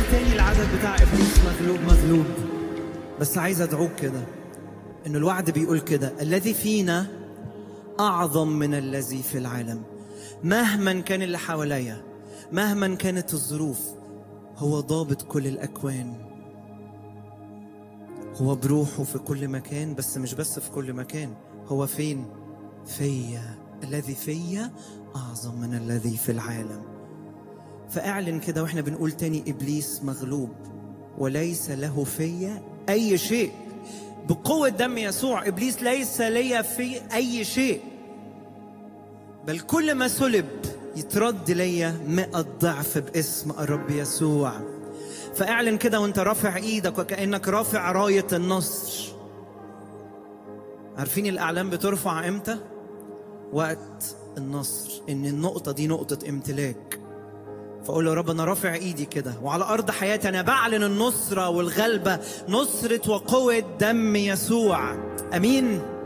تاني العدد بتاع ابليس مغلوب مغلوب بس عايز ادعوك كده ان الوعد بيقول كده الذي فينا اعظم من الذي في العالم مهما كان اللي حواليا مهما كانت الظروف هو ضابط كل الاكوان هو بروحه في كل مكان بس مش بس في كل مكان هو فين فيا الذي فيا اعظم من الذي في العالم فاعلن كده واحنا بنقول تاني ابليس مغلوب وليس له فيا اي شيء بقوه دم يسوع ابليس ليس لي في اي شيء بل كل ما سلب يترد ليا مئة ضعف باسم الرب يسوع فاعلن كده وانت رافع ايدك وكانك رافع رايه النصر عارفين الاعلام بترفع امتى وقت النصر ان النقطه دي نقطه امتلاك فاقول له يا رب انا رافع ايدي كده وعلى ارض حياتي انا بعلن النصره والغلبه نصره وقوه دم يسوع امين